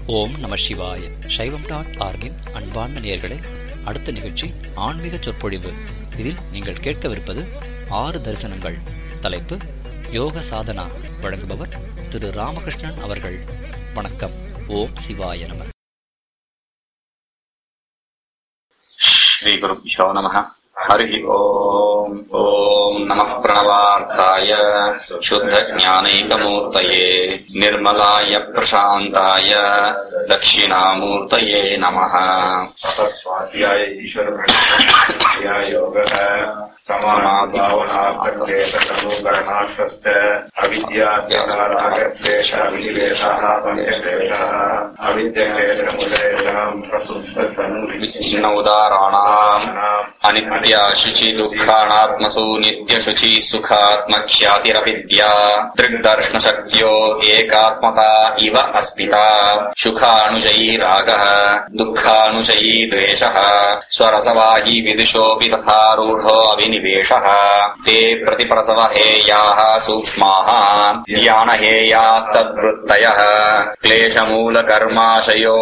ஓம் நம சிவாய சைவம் டாட் ஆர்கின் அன்பார்ந்த நேயர்களே அடுத்த நிகழ்ச்சி ஆன்மீக சொற்பொழிவு இதில் நீங்கள் கேட்கவிருப்பது ஆறு தரிசனங்கள் தலைப்பு யோக சாதனா வழங்குபவர் திரு ராமகிருஷ்ணன் அவர்கள் வணக்கம் ஓம் சிவாய நம श्रीगुरुभ्यो नमः हरिः ओम् ॐ नमः प्रणवार्थाय शुद्धज्ञानैकमूर्तये निर्मलाय प्रशान्ताय दक्षिणामूर्तये नमः स्वाध्याय ईश्वरप्रणिध्याय योगः समानाभावनार्थेतमूकरणार्थश्च अविद्यास्यकारागद्वेष अविनिवेशः संशेषः अविद्यक्लेशमुदयम् विच्छिन्नौदाराणाम् अनित्या शुचि दुःखाणात्मसु नित्यशुचि सुखात्मख्यातिरविद्या दृग्दर्शनशक्त्यो एकात्मता इव अस्मिता सुखानुजयी रागः दुःखानुजयी द्वेषः स्वरसवाही विदुषोऽपि तथा रूढो अभिनिवेशः ते प्रतिप्रसवहेयाः सूक्ष्माः ज्ञानहेयास्तद्वृत्तयः क्लेशमूलकर्माशयो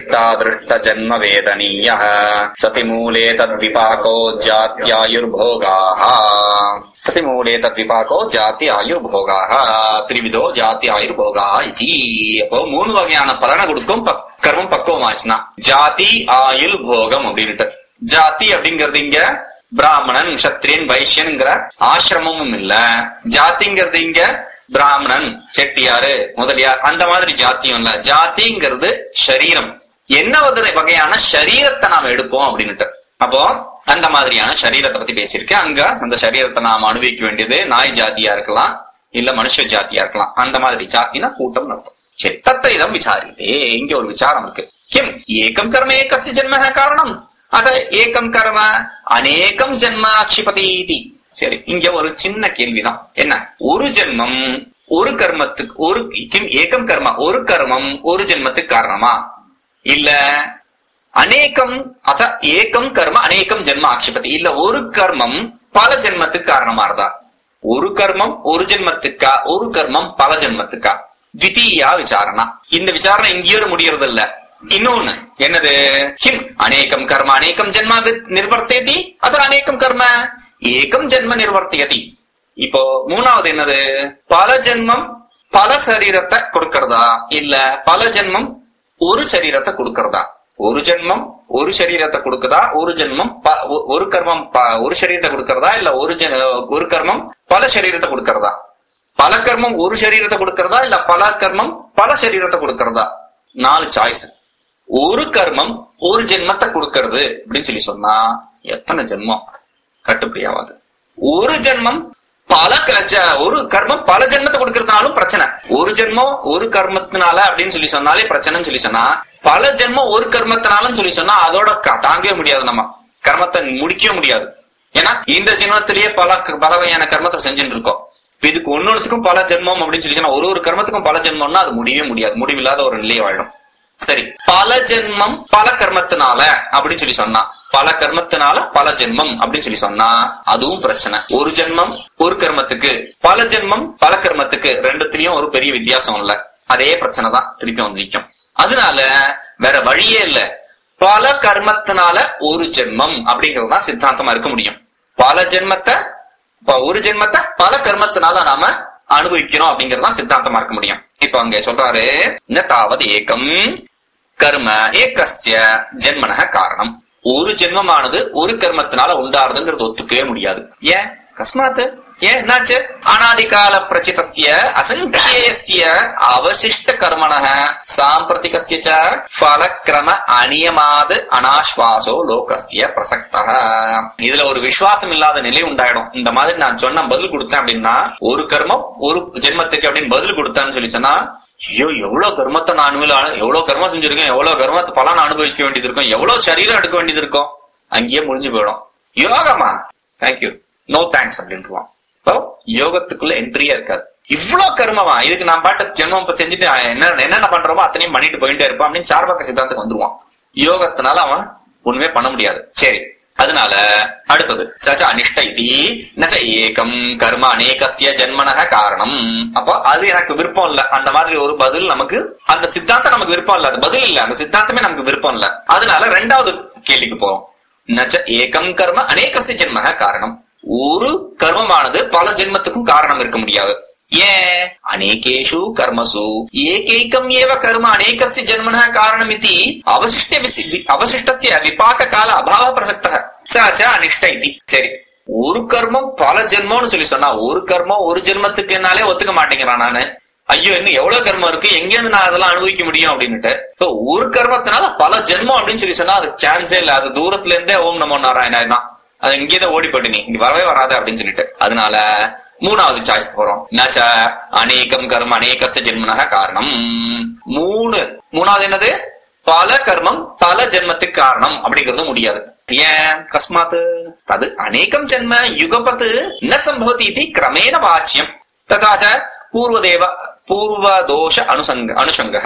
दृष्टादृष्टजन्मवेदनीयः सति मूले तद्विपाको जात्यायुर्भोगाः सति मूले तद्विपाको ஜாதி ஆயுர்போகாக திரிவிதோ ஜாதி ஆயுர்போகாக இது அப்போ மூணு வகையான பலனை கொடுக்கும் பக்- கர்மம் பக்குவம் ஆச்சுன்னா ஜாதி ஆயுள் போகம் அப்படின்ட்டு ஜாதி அப்படிங்கிறது இங்க பிராமணன் சத்திரியன் வைசியனுங்கிற ஆசிரமமும் இல்ல ஜாதிங்கிறது இங்க பிராமணன் செட்டியாரு முதலியார் அந்த மாதிரி ஜாத்தியும் இல்ல ஜாதிங்கிறது சரீரம் என்ன ஒரு வகையான சரீரத்தை நாம எடுப்போம் அப்படின்னுட்டு அப்போ அந்த மாதிரியான சரீரத்தை பத்தி பேசியிருக்கேன் அங்க அந்த சரீரத்தை நாம அனுபவிக்க வேண்டியது நாய் ஜாதியா இருக்கலாம் இல்ல மனுஷ ஜாதியா இருக்கலாம் அந்த மாதிரி ஜாத்தினா கூட்டம் நடத்தும் சரி தத்தைதம் விசாரித்தே இங்க ஒரு விசாரம் இருக்கு கிம் ஏகம் கர்ம ஏகஸ்ய ஜென்ம காரணம் அத ஏகம் கர்ம அநேகம் ஜென்ம ஆட்சிபதி இதி. சரி இங்க ஒரு சின்ன கேள்விதான் என்ன ஒரு ஜென்மம் ஒரு கர்மத்துக்கு ஒரு கிம் ஏகம் கர்ம ஒரு கர்மம் ஒரு ஜென்மத்துக்கு காரணமா இல்ல அநேகம் அத ஏகம் கர்ம அநேகம் ஜென்ம ஆட்சிபதி இல்ல ஒரு கர்மம் பல ஜென்மத்துக்கு காரணமா இருந்தா ஒரு கர்மம் ஒரு ஜென்மத்துக்கா ஒரு கர்மம் பல ஜென்மத்துக்கா தித்தீயா விசாரணா இந்த விசாரணை இங்கேயோட முடியறது இல்ல இன்னொன்னு என்னது கிம் அநேகம் கர்ம அநேகம் ஜென்ம வி- நிர்வர்த்தயதி அது அநேகம் கர்ம ஏகம் ஜென்ம நிர்வர்த்தியதி இப்போ மூணாவது என்னது பல ஜென்மம் பல சரீரத்தை கொடுக்கறதா இல்ல பல ஜென்மம் ஒரு சரீரத்தை கொடுக்கறதா ஒரு ஜென்மம் ஒரு சரீரத்தை கொடுக்கதா ஒரு ஜென்மம் ப- ஒ- ஒரு கர்மம் ப- ஒரு சரீரத்தை கொடுக்கறதா இல்ல ஒரு ஜெ- ஒரு கர்மம் பல சரீரத்தை கொடுக்கறதா பல கர்மம் ஒரு சரீரத்தை கொடுக்கறதா இல்ல பல கர்மம் பல சரீரத்தை கொடுக்கறதா நாலு சாய்ஸ் ஒரு கர்மம் ஒரு ஜென்மத்தை கொடுக்கறது அப்படின்னு சொல்லி சொன்னா எத்தனை ஜென்மம் கட்டுப்படி ஆகாது ஒரு ஜென்மம் பல க- ஜ- ஒரு கர்மம் பல ஜென்மத்தை கொடுக்கறதுனாலும் பிரச்சனை ஒரு ஜென்மம் ஒரு கர்மத்தினால அப்படின்னு சொல்லி சொன்னாலே பிரச்சனைன்னு சொல்லி சொன்னா பல ஜென்மம் ஒரு கர்மத்தினாலும் சொல்லி சொன்னா அதோட க- தாங்கவே முடியாது நம்ம கர்மத்தை முடிக்கவே முடியாது ஏன்னா இந்த ஜென்மத்திலேயே பல க- பல வகையான கர்மத்தை செஞ்சுட்டு இருக்கோம் இப்ப இதுக்கு ஒன்னொன்னுத்துக்கும் பல ஜென்மம் அப்படின்னு சொல்லி சொன்னா ஒரு ஒரு கர்மத்துக்கும் பல ஜென்மம்னா அது முடியவே முடியாது முடிவில்லாத ஒரு நிலையை வாழும் சரி பல ஜென்மம் பல கர்மத்தினால அப்படின்னு சொல்லி சொன்னா பல கர்மத்தினால பல ஜென்மம் அப்படின்னு சொல்லி சொன்னா அதுவும் பிரச்சனை ஒரு ஜென்மம் ஒரு கர்மத்துக்கு பல ஜென்மம் பல கர்மத்துக்கு ரெண்டுத்திலயும் ஒரு பெரிய வித்தியாசம் இல்ல அதே பிரச்சனை தான் திருப்பி வந்து நிக்கும் அதனால வேற வழியே இல்ல பல கர்மத்தினால ஒரு ஜென்மம் அப்படிங்கிறது தான் சித்தாந்தமா இருக்க முடியும் பல ஜென்மத்தை இப்ப ஒரு ஜென்மத்தை பல கர்மத்தினால நாம அனுபவிக்கிறோம் அப்படிங்கறது தான் சித்தாந்தமா இருக்க முடியும் இப்ப அங்க சொல்றாரு ந தாவது ஏகம் கர்ம ஏகஸ்ய ஜென்மனக காரணம் ஒரு ஜென்மமானது ஒரு கர்மத்தினால உண்டாருதுங்கிறது ஒத்துக்கவே முடியாது ஏன் கஸ்மாத் ஏன் என்னாச்சு அனாதிகால பிரச்சிதஸ்ய அசங்கேயஸ்ய அவசிஷ்ட கர்மணः சாம்பிரதிகஸ்ய ச ஃபலக்ரம அநியமாது அனாஸ்வாசோ லோகஸ்ய பிரசக்தः இதுல ஒரு விசுவாசம் இல்லாத நிலை உண்டாயிடும் இந்த மாதிரி நான் சொன்ன பதில் கொடுத்தேன் அப்படின்னா ஒரு கர்மம் ஒரு ஜென்மத்துக்கு அப்படின்னு பதில் கொடுத்தேன்னு சொல்லி சொன்னா ஐயோ எவ்வளவு கர்மத்தை நான் அனுபவி எவ்வளவு கர்மம் செஞ்சிருக்கேன் எவ்வளவு கர்மத்தை பலன் அனுபவிக்க வேண்டியது இருக்கும் எவ்வளவு சரீரம் எடுக்க வேண்டியது இருக்கும் அங்கேயே முடிஞ்சு போயிடும் யோகமா தேங்க்யூ நோ தேங்க்ஸ் அப்படின்ட்டுவான் இப்போ யோகத்துக்குள்ள என்ட்ரியா இருக்காது இவ்வளவு கர்மமா இதுக்கு நான் பாட்டு ஜென்மம் இப்ப செஞ்சுட்டு என்ன என்னென்ன பண்றோமோ அத்தனையும் பண்ணிட்டு போயிட்டே இருப்பான் அப்படின்னு சார்பக்க சித்தாந்தத்துக்கு வந்துருவான் யோகத்தினால அவன் ஒண்ணுமே பண்ண முடியாது சரி அதனால அடுத்தது சச்ச அனிஷ்ட இதி நச்ச ஏகம் கர்ம அநேகசிய ஜென்மனக காரணம் அப்போ அது எனக்கு விருப்பம் இல்ல அந்த மாதிரி ஒரு பதில் நமக்கு அந்த சித்தாந்தம் நமக்கு விருப்பம் இல்ல அது பதில் இல்ல அந்த சித்தாந்தமே நமக்கு விருப்பம் இல்ல அதனால ரெண்டாவது கேள்விக்கு போவோம் நச்ச ஏகம் கர்ம அநேகசிய ஜென்மக காரணம் ஒரு கர்மமானது பல ஜென்மத்துக்கும் காரணம் இருக்க முடியாது ஏன் அநேகேஷு கர்மசு ஏகைக்கம் ஏவ கர்ம அநேகस्य ஜன்மனः காரணமிति அவசிஷ்ட விசி- அவசிஷ்டस्य விபாக கால அபாவ பிரசக்தः ச ச அனிஷ்ட இதி சரி ஒரு கர்மம் பல ஜென்மம்னு சொல்லி சொன்னா ஒரு கர்மம் ஒரு ஜென்மத்துக்கு என்னாலே ஒத்துக்க மாட்டேங்கிறான் நானு ஐயோ இன்னும் எவ்வளவு கர்மம் இருக்கு எங்க இருந்து நான் அதெல்லாம் அனுபவிக்க முடியும் அப்படின்னுட்டு So, ஒரு கர்மத்தினால பல ஜென்மம் அப்படின்னு சொல்லி சொன்னா அது சான்ஸே இல்ல அது தூரத்துல இருந்தே ஓம் நமோ நாராயணா தான் அது இங்கேதான் ஓடி போயிட்டு நீ இங்க வரவே வராது அப்படின்னு சொல்லிட்டு அதனால மூணாவது சாய்ஸ் போறோம் நச்ச அநேகம் கர்ம அநேகச ஜென்மனக காரணம் மூணு மூணாவது என்னது பல கர்மம் பல ஜென்மத்துக்கு காரணம் அப்படிங்கிறது முடியாது ஏன் கஸ்மாத் தது அநேகம் ஜென்ம யுகபத் ந சம்பவதி இது கிரமேண வாச்சியம் ததா ச பூர்வதேவ பூர்வதோஷ அனுசங்க அனுஷங்கः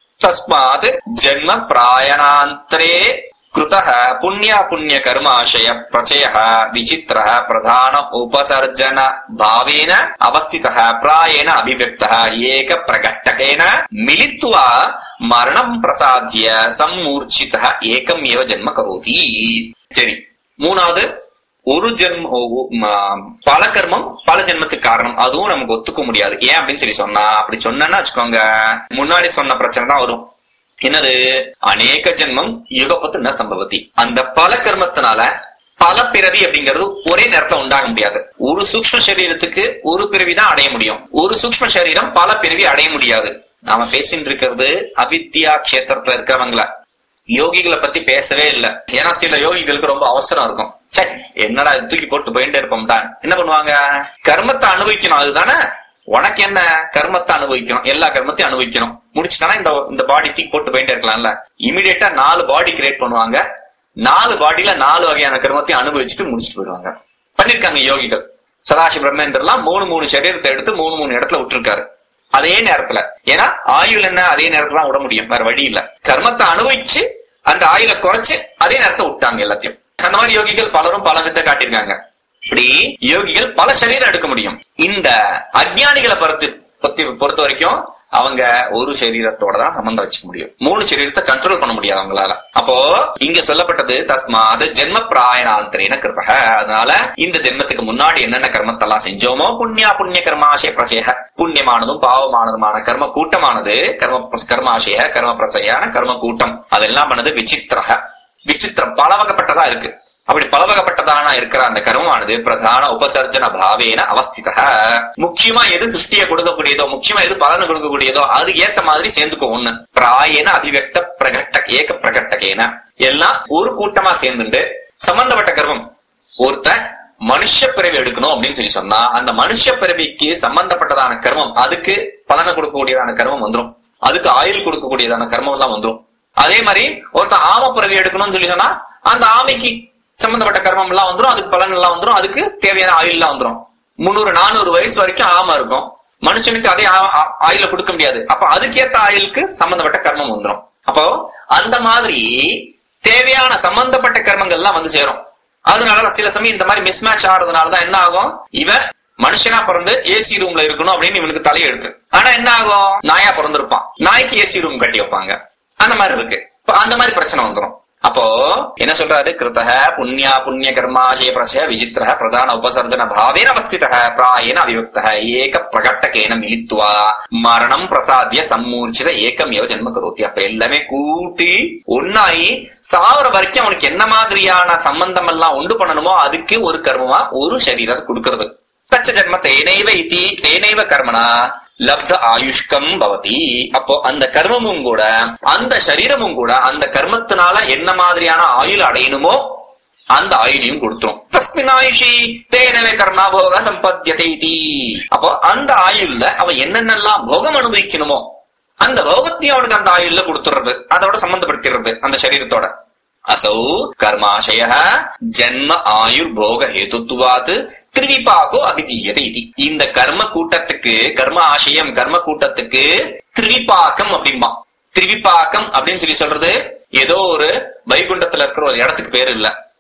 தஸ்மாத் ஜென்ம பிராயணாந்தரே कृतः पुण्यापुण्यकर्माशय प्रचयः विचित्रः प्रधान उपसर्जन भावेन अवस्थितः प्रायेण अभिव्यक्तः एकप्रकटकेन मिलित्वा मरणम् प्रसाद्य सम्मूर्छितः एकम् एव जन्म करोति சரி மூணாவது ஒரு ஜென்ம ஓ- ஓ- ம- பல கர்மம் பல ஜென்மத்துக்கு காரணம் அதுவும் நமக்கு ஒத்துக்க முடியாது ஏன் அப்படின்னு சொல்லி சொன்னா அப்படி சொன்னா வச்சுக்கோங்க முன்னாடி சொன்ன பிரச்சனை தான் வரும் என்னது அநேக ஜென்மம் யுகப்பத்து ந சம்பவத்தி அந்த பல கர்மத்தினால பல பிறவி அப்படிங்கிறது ஒரே நேரத்துல உண்டாக முடியாது ஒரு சூக்ஷ்ம சரீரத்துக்கு ஒரு பிறவி தான் அடைய முடியும் ஒரு சூக்ஷ்ம சரீரம் பல பிறவி அடைய முடியாது நாம பேசிட்டு இருக்கிறது அவித்யா கஷேத்திரத்துல இருக்கிறவங்கள யோகிகளை பத்தி பேசவே இல்ல ஏன்னா சில யோகிகளுக்கு ரொம்ப அவசரம் இருக்கும் சே என்னடா இது தூக்கி போட்டு போயிட்டே இருப்போம்டா என்ன பண்ணுவாங்க கர்மத்தை அனுபவிக்கணும் அதுதானே உனக்கு என்ன கர்மத்தை அனுபவிக்கணும் எல்லா கர்மத்தையும் அனுபவிக்கணும் முடிச்சுட்டானா இந்த இந்த பாடி தூக்கி போட்டு போயிட்டே இருக்கலாம்ல இமிடியேட்டா நாலு பாடி கிரியேட் பண்ணுவாங்க நாலு பாடியில நாலு வகையான கர்மத்தையும் அனுபவிச்சுட்டு முடிச்சுட்டு போயிடுவாங்க பண்ணிருக்காங்க யோகிகள் சதாசிவ பிரம்மேந்திரலாம் மூணு மூணு சரீரத்தை எடுத்து மூணு மூணு இடத்துல விட்டுருக்காரு அதே நேரத்துல ஏன்னா ஆயுள் என்ன அதே நேரத்துல தான் விட முடியும் வேற வழி இல்ல கர்மத்தை அனுபவிச்சு அந்த ஆயுளை குறைச்சு அதே நேரத்தை விட்டாங்க எல்லாத்தையும் அந்த மாதிரி யோகிகள் பலரும் பல வித்தை காட்டியிருக்காங்க இப்படி யோகிகள் பல சரீரம் எடுக்க முடியும் இந்த அஜ்ஞானிகளை பொறுத்து பத்தி பொறுத்த வரைக்கும் அவங்க ஒரு சரீரத்தோட தான் சம்பந்தம் வச்சுக்க முடியும் மூணு சரீரத்தை கண்ட்ரோல் பண்ண முடியாது அவங்களால அப்போ இங்க சொல்லப்பட்டது தஸ்மாது ஜென்ம பிராயணாந்தரேன கிருபக அதனால இந்த ஜென்மத்துக்கு முன்னாடி என்னென்ன கர்மத்தெல்லாம் செஞ்சோமோ புண்ணியா புண்ணிய கர்மாசய பிரச்சய புண்ணியமானதும் பாவமானதுமான கர்ம கூட்டமானது கர்ம கர்மாசய கர்ம பிரச்சயான கர்ம கூட்டம் அதெல்லாம் பண்ணது விசித்திரக விசித்திரம் பல வகைப்பட்டதா இருக்கு அப்படி பலவகப்பட்டதான இருக்கிற அந்த கர்மமானது பிரதான உபசர்ஜன பாவேன அவஸ்தித முக்கியமா எது சிருஷ்டியை கொடுக்கக்கூடியதோ முக்கியமா எது பலனை கொடுக்கக்கூடியதோ அது ஏத்த மாதிரி சேர்ந்துக்கும் ஒண்ணு பிராயன அபிவக்த பிரகட்ட ஏக பிரகட்டகேன எல்லாம் ஒரு கூட்டமா சேர்ந்துட்டு சம்பந்தப்பட்ட கர்மம் ஒருத்த மனுஷ பிறவி எடுக்கணும் அப்படின்னு சொல்லி சொன்னா அந்த மனுஷ பிறவிக்கு சம்பந்தப்பட்டதான கர்மம் அதுக்கு பலனை கொடுக்கக்கூடியதான கர்மம் வந்துரும் அதுக்கு ஆயுள் கொடுக்கக்கூடியதான கர்மம் எல்லாம் வந்துரும் அதே மாதிரி ஒருத்தன் ஆம பிறவி எடுக்கணும்னு சொல்லி சொன்னா அந்த ஆமைக்கு சம்பந்தப்பட்ட கர்மம் எல்லாம் வந்துரும் அதுக்கு பலன் எல்லாம் வந்துரும் அதுக்கு தேவையான ஆயுள் எல்லாம் வந்துரும் முந்நூறு நானூறு வயசு வரைக்கும் ஆமை இருக்கும் மனுஷனுக்கு அதே ஆ- ஆ- ஆயுள கொடுக்க முடியாது அப்ப அதுக்கேத்த ஆயுளுக்கு சம்பந்தப்பட்ட கர்மம் வந்துரும் அப்போ அந்த மாதிரி தேவையான சம்பந்தப்பட்ட கர்மங்கள் எல்லாம் வந்து சேரும் அதனால சில சமயம் இந்த மாதிரி மிஸ் மேட்ச் ஆறதுனாலதான் என்ன ஆகும் இவன் மனுஷனா பிறந்து ஏசி ரூம்ல இருக்கணும் அப்படின்னு இவனுக்கு தலையெழுத்து ஆனா என்ன ஆகும் நாயா பிறந்திருப்பான் நாய்க்கு ஏசி ரூம் கட்டி வைப்பாங்க அந்த மாதிரி இருக்கு இப்ப அந்த மாதிரி பிரச்சனை வந்துரும் அப்போ என்ன சொல்றாரு கிருத்தக புண்ணியா புண்ணிய கர்மாசய பிரசய விசித்திர பிரதான உபசர்ஜன பாவேன அவஸ்தித பிராயேன அவிவக்த ஏக பிரகட்டகேன மிலித்வா மரணம் பிரசாத்திய சம்மூர்ச்சித ஏகம் ஏவ ஜென்ம கரோத்தி அப்ப எல்லாமே கூட்டி ஒன்னாயி சாவர வரைக்கும் அவனுக்கு என்ன மாதிரியான சம்பந்தம் எல்லாம் உண்டு பண்ணணுமோ அதுக்கு ஒரு கர்மமா ஒரு சரீரத்தை கொடுக்கறது தச்ச ஜென்ம தேனைவ இதி தேனைவ கர்மனா லப்த ஆயுஷ்கம் பவதி அப்போ அந்த கர்மமும் கூட அந்த சரீரமும் கூட அந்த கர்மத்தினால என்ன மாதிரியான ஆயுள் அடையணுமோ அந்த ஆயுளையும் கொடுத்துரும் தஸ்மின் ஆயுஷி தேனவே கர்மா போக சம்பத்தியதை இதி அப்போ அந்த ஆயுள்ல அவன் என்னென்னலாம் போகம் அனுபவிக்கணுமோ அந்த போகத்தையும் அவனுக்கு அந்த ஆயுள்ல கொடுத்துறது அதோட சம்பந்தப்படுத்திடுறது அந்த சரீரத்தோட அசௌ கர்மாசய ஜன்ம ஆயுர் போக ஹேதுத்துவாத் திரிவிபாகோ அபிதீயதை இது இந்த கர்ம கூட்டத்துக்கு கர்ம ஆசயம் கர்ம கூட்டத்துக்கு திரிவிபாக்கம் அப்படிம்பா திரிவிபாக்கம் அப்படின்னு சொல்லி சொல்றது ஏதோ ஒரு வைகுண்டத்துல இருக்கிற ஒரு இடத்துக்கு பேரு இல்ல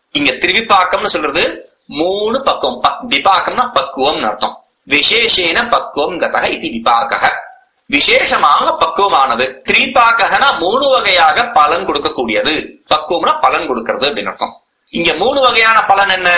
இங்க திருவிப்பாக்கம்னு சொல்றது மூணு பக்குவம் ப- விபாக்கம்னா பக்குவம்னு அர்த்தம் விசேஷேன பக்குவம் கதக இது விபாகக விசேஷமாக பக்குவமானது திரிபாக்ககனா மூணு வகையாக பலன் கொடுக்கக்கூடியது பக்குவம்னா பலன் கொடுக்கிறது அப்படின்னு அர்த்தம் இங்க மூணு வகையான பலன் என்ன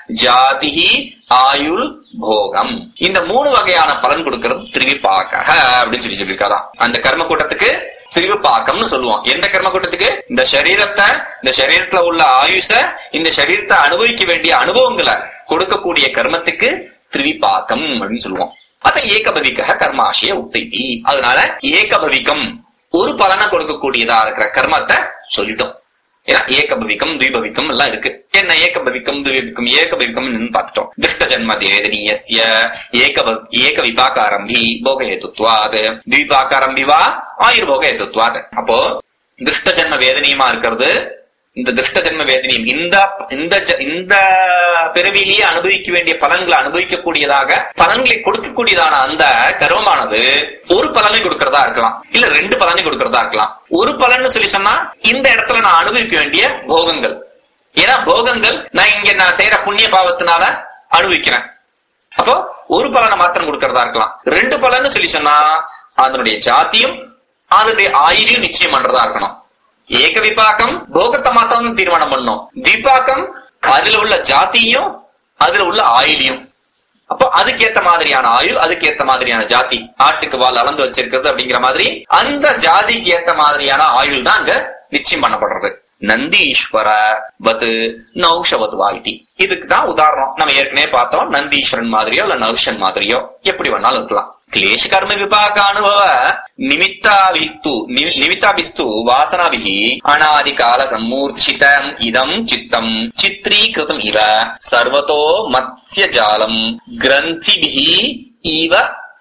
ஜாதிஹி ஆயுள் போகம் இந்த மூணு வகையான பலன் கொடுக்கிறது திரிவிபாக்கக அப்படின்னு சொல்லி சொல்லியிருக்காராம் அந்த கர்ம கூட்டத்துக்கு திரிவிபாக்கம்னு சொல்லுவோம் எந்த கர்ம கூட்டத்துக்கு இந்த சரீரத்தை இந்த சரீரத்துல உள்ள ஆயுஷ இந்த சரீரத்தை அனுபவிக்க வேண்டிய அனுபவங்களை கொடுக்கக்கூடிய கர்மத்துக்கு திரிவிபாக்கம் அப்படின்னு சொல்லுவோம் அத ஏகபவிக்க கர்மாசிய உத்தைதி அதனால ஏகபவிக்கம் ஒரு பலனை கொடுக்கக்கூடியதா இருக்கிற கர்மத்தை சொல்லிட்டோம் ஏன்னா ஏகபவிக்கம் துவிபவிக்கம் எல்லாம் இருக்கு என்ன ஏகபவிக்கம் துவிபவிக்கம் ஏகபவிக்கம் பார்த்துட்டோம் திருஷ்ட ஜன்ம தேதனீயஸ்ய ஏக ஏக விபாகாரம்பி போகஹேத்துவாத் துவிபாகாரம்பி வா ஆயுர்போக ஹேத்துவாத் அப்போ திருஷ்ட ஜன்ம வேதனையுமா இருக்கிறது இந்த திருஷ்ட ஜன்ம வேதனையும் இந்த இந்த ஜ- இந்த பிறவிலேயே அனுபவிக்க வேண்டிய பலன்களை அனுபவிக்கக்கூடியதாக பலன்களை கொடுக்கக்கூடியதான அந்த கர்வமானது ஒரு பலனை கொடுக்கறதா இருக்கலாம் இல்ல ரெண்டு பலனை கொடுக்கறதா இருக்கலாம் ஒரு பலன்னு சொல்லி சொன்னா இந்த இடத்துல நான் அனுபவிக்க வேண்டிய போகங்கள் ஏன்னா போகங்கள் நான் இங்க நான் செய்யற புண்ணிய பாவத்தினால அனுபவிக்கிறேன் அப்போ ஒரு பலனை மாத்திரம் கொடுக்கறதா இருக்கலாம் ரெண்டு பலன்னு சொல்லி சொன்னா அதனுடைய ஜாத்தியும் அதனுடைய ஆயுளையும் நிச்சயம் பண்றதா இருக்கணும் ஏக விபாக்கம் போகத்தை மாத்திரம் தீர்மானம் பண்ணும் தீபாக்கம் அதுல உள்ள ஜாதியும் அதுல உள்ள ஆயுளையும் அப்போ அதுக்கேத்த மாதிரியான ஆயுள் அதுக்கேத்த மாதிரியான ஜாதி ஆட்டுக்கு வால் அளந்து வச்சிருக்கிறது அப்படிங்கிற மாதிரி அந்த ஜாதிக்கு ஏத்த மாதிரியான ஆயுள் தான் அங்க நிச்சயம் பண்ணப்படுறது நந்தீஸ்வர வத் நௌஷவத் வாய்தி இதுக்கு தான் உதாரணம் நம்ம ஏற்கனவே பார்த்தோம் நந்தீஸ்வரன் மாதிரியோ இல்ல நௌஷன் மாதிரியோ எப்படி வேணாலும் இருக்கலாம் கிளேஷ கர்ம விபாக அனுபவ நிமித்தாவித்து நி- நிமித்தாபிஸ்து வாசனாபிஹி அநாதி கால சம்மூர்ச்சிதம் இதம் சித்தம் சித்ரீகிருதம் இவ சர்வதோ மத்ய ஜாலம் கிரந்திபிஹி இவ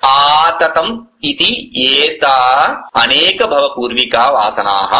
ஆததம் இதி ஏதா அநேக பவ பூர்விகா வாசனாக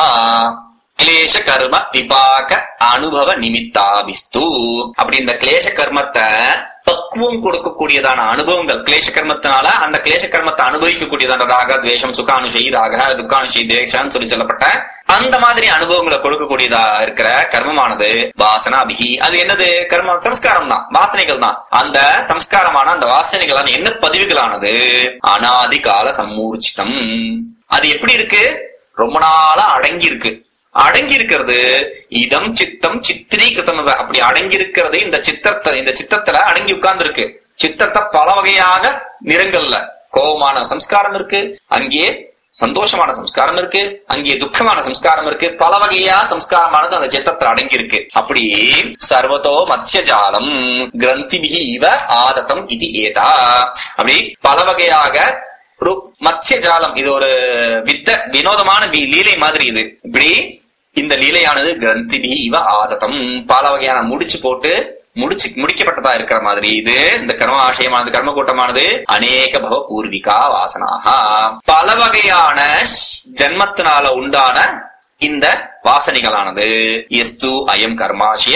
கிளேஷ கர்ம விபாக அனுபவ நிமித்தாபிஸ்து அப்படி இந்த கிளேஷ கர்மத்தை பக்குவம் கொடுக்கக்கூடியதான அனுபவங்கள் கிளேஷ கர்மத்தினால அந்த கிளேஷ கர்மத்தை அனுபவிக்கக்கூடியதான ராக துவேஷம் சுகானுஷை ராக துக்கானுஷை தேஷான்னு சொல்லி சொல்லப்பட்ட அந்த மாதிரி அனுபவங்களை கொடுக்கக்கூடியதா இருக்கிற கர்மமானது வாசனாபிகி அது என்னது கர்ம சம்ஸ்காரம் தான் வாசனைகள் தான் அந்த சம்ஸ்காரமான அந்த வாசனைகளான என்ன பதிவுகளானது அனாதி கால சம்மூர்ச்சிதம் அது எப்படி இருக்கு ரொம்ப நாளா அடங்கி இருக்கு அடங்கி இருக்கிறது இதம் சித்தம் சித்திரீகிருத்தம் இவ. அப்படி அடங்கி இருக்கிறது இந்த சித்தத்தை இந்த சித்தத்துல அடங்கி உட்கார்ந்து இருக்கு சித்தத்தை பல வகையாக நிறங்கள்ல கோபமான சம்ஸ்காரம் இருக்கு அங்கே சந்தோஷமான சம்ஸ்காரம் இருக்கு அங்கே துக்கமான சம்ஸ்காரம் இருக்கு பல வகையா சம்ஸ்காரமானது அந்த சித்தத்துல அடங்கி இருக்கு அப்படி சர்வதோ மத்ய ஜாலம் கிரந்திபிகி இவ ஆதத்தம் இது ஏதா அப்படி பல வகையாக ஒரு மத்ய ஜாலம் இது ஒரு வித்த வினோதமான வி- லீலை மாதிரி இது இப்படி இந்த லீலையானது கிரந்திபி இவ ஆததம் பல வகையான முடிச்சு போட்டு முடிச்சு முடிக்கப்பட்டதா இருக்கிற மாதிரி இது இந்த கர்ம ஆசயமானது கர்ம கூட்டமானது அநேக பவ பூர்விகா வாசனாக பல வகையான ஜன்மத்தினால உண்டான இந்த வாசனைகளானது எஸ்து அயம் கர்மாசிய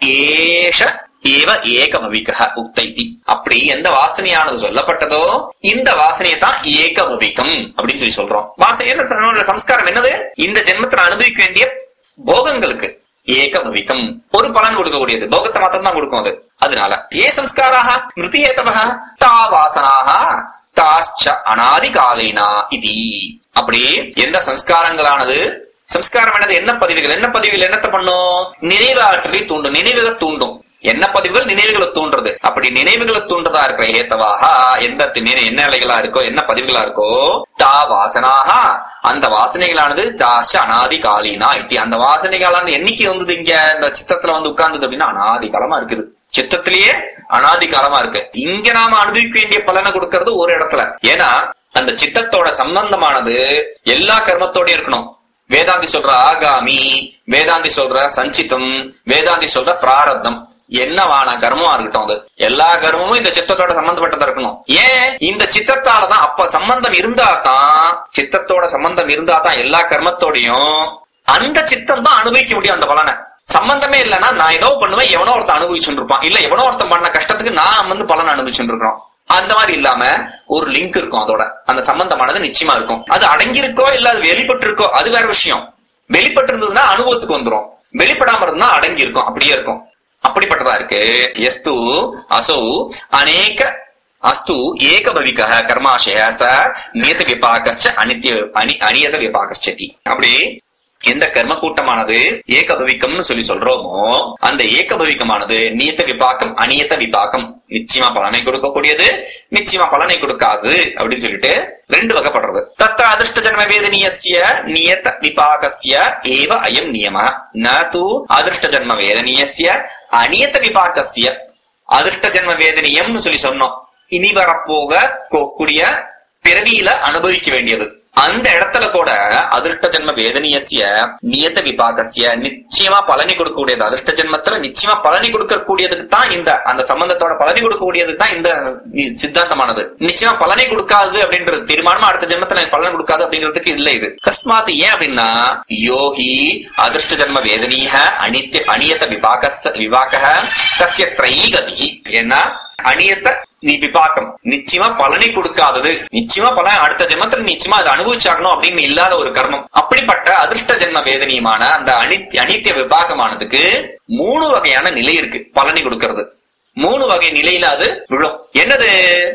ஏஷ ஏவ ஏகபவிக உக்தைதி அப்படி எந்த வாசனையானது சொல்லப்பட்டதோ இந்த வாசனையை தான் ஏகபவிகம் அப்படின்னு சொல்லி சொல்றோம் வாசனை என்ன தன்னோட சம்ஸ்காரம் என்னது இந்த ஜென்மத்துல அனுபவிக்க வேண்டிய போகங்களுக்கு ஏகபவிகம் ஒரு பலன் கொடுக்கக்கூடியது போகத்தை மாத்திரம் தான் கொடுக்கும் அது அதனால ஏ சம்ஸ்காராக ஸ்மிருதி ஏதவக தா வாசனாக தாச்ச அனாதி காலேனா இதி அப்படி எந்த சம்ஸ்காரங்களானது சம்ஸ்காரம் என்னது என்ன பதிவுகள் என்ன பதிவுகள் என்னத்த பண்ணும் நினைவாற்றலை தூண்டும் நினைவுகளை தூண்டும் என்ன பதிவுகள் நினைவுகளை தூண்டுறது அப்படி நினைவுகளை தூண்டுறதா இருக்கிற ஏத்தவாக எந்த நினை- என்ன நிலைகளா இருக்கோ என்ன பதிவுகளா இருக்கோ தா வாசனாக அந்த வாசனைகளானது தாச அனாதி காலினா இட்டி அந்த வாசனைகளானது என்னைக்கு வந்தது இங்க இந்த சித்தத்துல வந்து உட்கார்ந்தது அப்படின்னா அனாதி காலமா இருக்குது சித்தத்திலேயே அனாதி காலமா இருக்கு இங்க நாம அனுபவிக்க வேண்டிய பலனை கொடுக்கறது ஒரு இடத்துல ஏன்னா அந்த சித்தத்தோட சம்பந்தமானது எல்லா கர்மத்தோடயும் இருக்கணும் வேதாந்தி சொல்ற ஆகாமி வேதாந்தி சொல்ற சஞ்சிதம் வேதாந்தி சொல்ற பிராரப்தம் என்னவான கர்மமா இருக்கட்டும் அது எல்லா கர்மமும் இந்த சித்தத்தோட சம்பந்தப்பட்டதா இருக்கணும் ஏன் இந்த சித்தத்தாலதான் அப்ப சம்பந்தம் இருந்தா தான் சித்தத்தோட சம்பந்தம் இருந்தா தான் எல்லா கர்மத்தோடையும் அந்த சித்தம் தான் அனுபவிக்க முடியும் அந்த பலனை சம்பந்தமே இல்லைன்னா நான் ஏதோ பண்ணுவேன் எவனோ ஒருத்தன் அனுபவிச்சுட்டு இருப்பான் இல்ல எவனோ ஒருத்தன் பண்ண கஷ்டத்துக்கு நான் வந்து பலன் அனுபவிச்சுட்டு இருக்கிறோம் அந்த மாதிரி இல்லாம ஒரு லிங்க் இருக்கும் அதோட அந்த சம்பந்தமானது நிச்சயமா இருக்கும் அது அடங்கி இருக்கோ இல்ல அது வெளிப்பட்டு இருக்கோ அது வேற விஷயம் வெளிப்பட்டு இருந்ததுன்னா அனுபவத்துக்கு வந்துரும் வெளிப்படாம இருந்தா அடங்கி இருக்கும் அப்படியே இருக்கும் அப்படிப்பட்டதா இருக்கு எஸ்து அசௌ அநேக அஸ்து ஏகபவிக கர்மாசய ச நியத விபாகச்ச அனித்ய அனி அநியத விபாகச்சதி அப்படி எந்த கர்ம கூட்டமானது ஏகபவிக்கம்னு சொல்லி சொல்றோமோ அந்த ஏகபவிக்கமானது நியத்த விபாக்கம் அநியத்த விபாக்கம் நிச்சயமா பலனை கொடுக்கக்கூடியது நிச்சயமா பலனை கொடுக்காது அப்படின்னு சொல்லிட்டு ரெண்டு வகைப்படுறது தத்த அதிர்ஷ்ட ஜன்ம வேதனியஸ்ய நியத விபாகஸ்ய ஏவ அயம் நியம ந தூ அதிர்ஷ்ட ஜன்ம வேதனியஸ்ய அநியத்த விபாகஸ்ய அதிர்ஷ்ட ஜன்ம வேதனியம்னு சொல்லி சொன்னோம் இனி வரப்போக கோ- கூடிய பிறவியில அனுபவிக்க வேண்டியது அந்த இடத்துல கூட அதிர்ஷ்ட ஜென்ம வேதனியசிய நியத்த விபாகசிய நிச்சயமா பலனி கொடுக்கக்கூடியது அதிர்ஷ்ட ஜென்மத்துல நிச்சயமா பலனி கொடுக்கக்கூடியதுக்கு தான் இந்த அந்த சம்பந்தத்தோட பலனி கொடுக்கக்கூடியதுக்கு தான் இந்த நி- சித்தாந்தமானது நிச்சயமா பலனை கொடுக்காது அப்படின்றது தீர்மானமா அடுத்த ஜென்மத்துல எனக்கு பலன் கொடுக்காது அப்படிங்கிறதுக்கு இல்ல இது கஸ்மாத் ஏன் அப்படின்னா யோகி அதிர்ஷ்ட ஜென்ம வேதனீக அனித்ய அநியத்த விபாகஸ் விபாக தஸ்ய திரைகதி ஏன்னா அநியத்த நீ விபாக்கம் நிச்சயமா பலனை கொடுக்காதது நிச்சயமா பலன் அடுத்த ஜென்மத்துல நிச்சயமா அதை அனுபவிச்சாகணும் அப்படின்னு இல்லாத ஒரு கர்மம் அப்படிப்பட்ட அதிர்ஷ்ட ஜென்ம வேதனியமான அந்த அனித் அனித்திய விபாகமானதுக்கு மூணு வகையான நிலை இருக்கு பலனை கொடுக்கிறது மூணு வகை நிலையில அது விழும் என்னது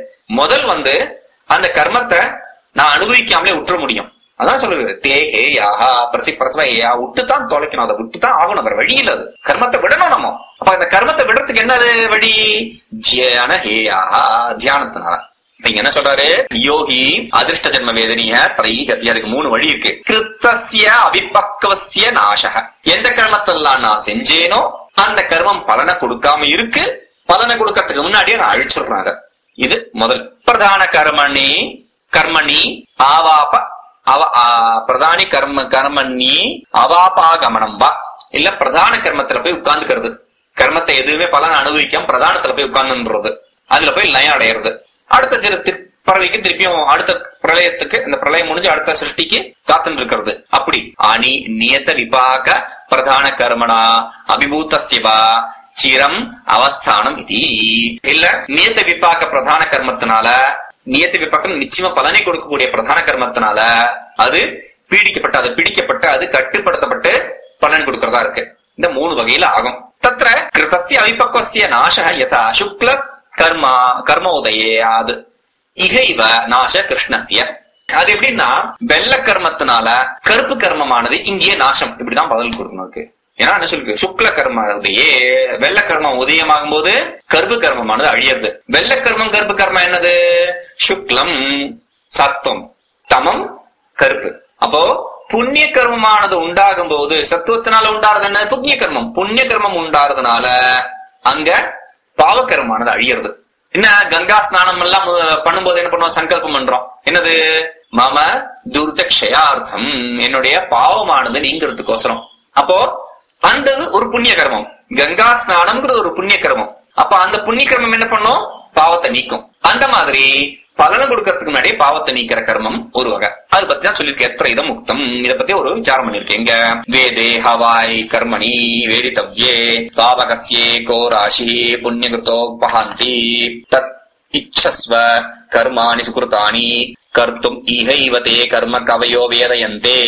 முதல் வந்து அந்த கர்மத்தை நான் அனுபவிக்காமலே விட்டுற முடியும் அதான் சொல்லுது தே ஹே யாஹா பிரதி பிரசவ ஏயா விட்டு தான் தொலைக்கணும் அதை விட்டு தான் ஆகணும் வேற வழி இல்ல அது கர்மத்தை விடணும் நம்ம அப்ப அந்த கர்மத்தை விடுறதுக்கு என்னது வழி தியான ஹேயாஹா தியானத்தினால இப்ப இங்க என்ன சொல்றாரு யோகி அதிர்ஷ்ட ஜென்ம வேதனிய திரை கத்தியா இருக்கு மூணு வழி இருக்கு கிருத்தசிய அவிபக்கவசிய நாசக எந்த கர்மத்தெல்லாம் நான் செஞ்சேனோ அந்த கர்மம் பலனை கொடுக்காம இருக்கு பலனை கொடுக்கறதுக்கு முன்னாடியே நான் அழிச்சிடுறேன் அதை இது முதல் பிரதான கர்மணி கர்மணி ஆவாப அவ ஆ, பிரதானி கர்ம கர்மணி அவாபாகமனம் வா இல்ல பிரதான கர்மத்துல போய் உட்கார்ந்துக்கிறது கர்மத்தை எதுவுமே பலன் அனுபவிக்காம பிரதானத்துல போய் உட்கார்ந்துன்றது அதுல போய் லயம் அடையிறது அடுத்த திரு திரு- பிறவிக்கு திருப்பியும் அடுத்த பிரளயத்துக்கு இந்த பிரளயம் முடிஞ்சு அடுத்த சிருஷ்டிக்கு காத்துன்னு இருக்கிறது அப்படி அணி நியத விபாக பிரதான கர்மணா அபிபூத சிவா சிரம் அவஸ்தானம் இது இல்ல நியத்த விபாக்க பிரதான கர்மத்தினால நியத்த விபாக்கம் நிச்சயமா பலனை கொடுக்கக்கூடிய பிரதான கர்மத்தினால அது பீடிக்கப்பட்ட அது பிடிக்கப்பட்டு அது கட்டுப்படுத்தப்பட்டு பலன் கொடுக்கறதா இருக்கு இந்த மூணு வகையில ஆகும் தத்ர கிருதஸ்ய அவிபக்வசிய நாச யதா சுக்ல கர்மா கர்ம உதயாது இகைவ நாச கிருஷ்ணசிய அது எப்படின்னா வெள்ள கர்மத்தினால கருப்பு கர்மமானது இங்கேயே நாசம் இப்படிதான் பதில் கொடுக்கணும் இருக்கு ஏன்னா என்ன சொல்லிருக்கு சுக்ல கர்மத்தையே வெள்ள கர்மம் உதயமாகும் போது கருப்பு கர்மமானது அழியறது வெள்ள கர்மம் கருப்பு கர்மம் என்னது சுக்லம் சத்துவம் தமம் கருப்பு அப்போ புண்ணிய கர்மமானது உண்டாகும் போது சத்துவத்தினால உண்டாறது என்ன புண்ணிய கர்மம் புண்ணிய கர்மம் உண்டாறதுனால அங்க பாவ கர்மமானது அழியறது என்ன கங்கா ஸ்நானம் எல்லாம் அஹ், பண்ணும்போது என்ன பண்ணுவோம் சங்கல்பம் பண்றோம் என்னது மம துர்த க்ஷயார்த்தம் என்னுடைய பாவமானது நீங்கிறதுக்கோசரம் அப்போ அந்த இது ஒரு புண்ணிய கர்மம் கங்கா ஸ்நானம்ங்கிறது ஒரு புண்ணிய கர்மம் அப்ப அந்த புண்ணிய கர்மம் என்ன பண்ணும் பாவத்தை நீக்கும் அந்த மாதிரி பலனை கொடுக்கறதுக்கு முன்னாடியே பாவத்தை நீக்கிற கர்மம் ஒரு வகை அது பத்தி தான் சொல்லியிருக்கேன் எத்திர இதம் முக்தம் இத பத்தி ஒரு விசாரம் பண்ணிருக்கேன் இங்க வேதே ஹவாய் கர்மணி வேதித்தவ்யே பாவகஸ்யே கோ ராசி புண்ணியகிருத்தோ பஹாந்தி தத் இச்சஸ்வ கர்மாணி சுகிருத்தானி கர்த்தும் இஹைவ தே கர்ம கவயோ வேதயந்தே